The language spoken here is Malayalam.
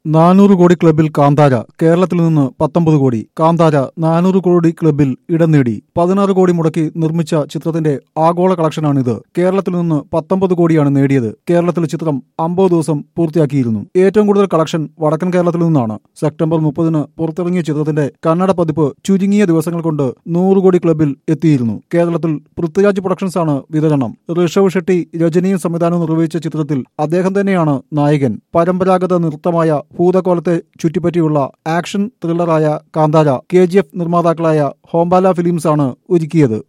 നാനൂറ് കോടി ക്ലബിൽ കാന്താര കേരളത്തിൽ നിന്ന് പത്തൊമ്പത് കോടി കാന്താര നാനൂറ് കോടി ക്ലബിൽ ഇടം നേടി പതിനാറ് കോടി മുടക്കി നിർമ്മിച്ച ചിത്രത്തിന്റെ ആഗോള കളക്ഷനാണിത് കേരളത്തിൽ നിന്ന് പത്തൊമ്പത് കോടിയാണ് നേടിയത് കേരളത്തിൽ ചിത്രം അമ്പത് ദിവസം പൂർത്തിയാക്കിയിരുന്നു ഏറ്റവും കൂടുതൽ കളക്ഷൻ വടക്കൻ കേരളത്തിൽ നിന്നാണ് സെപ്റ്റംബർ മുപ്പതിന് പുറത്തിറങ്ങിയ ചിത്രത്തിന്റെ കന്നഡ പതിപ്പ് ചുരുങ്ങിയ ദിവസങ്ങൾ കൊണ്ട് നൂറ് കോടി ക്ലബിൽ എത്തിയിരുന്നു കേരളത്തിൽ പൃഥ്വിരാജ് പ്രൊഡക്ഷൻസ് ആണ് വിതരണം ഋഷഭ് ഷെട്ടി രജനിയും സംവിധാനവും നിർവഹിച്ച ചിത്രത്തിൽ അദ്ദേഹം തന്നെയാണ് നായകൻ പരമ്പരാഗത നൃത്തമായ ഭൂതകോലത്തെ ചുറ്റിപ്പറ്റിയുള്ള ആക്ഷൻ ത്രില്ലറായ കാന്താര കെ ജി എഫ് നിർമ്മാതാക്കളായ ഹോംബാല ഫിലിംസ് ആണ് ഒരുക്കിയത്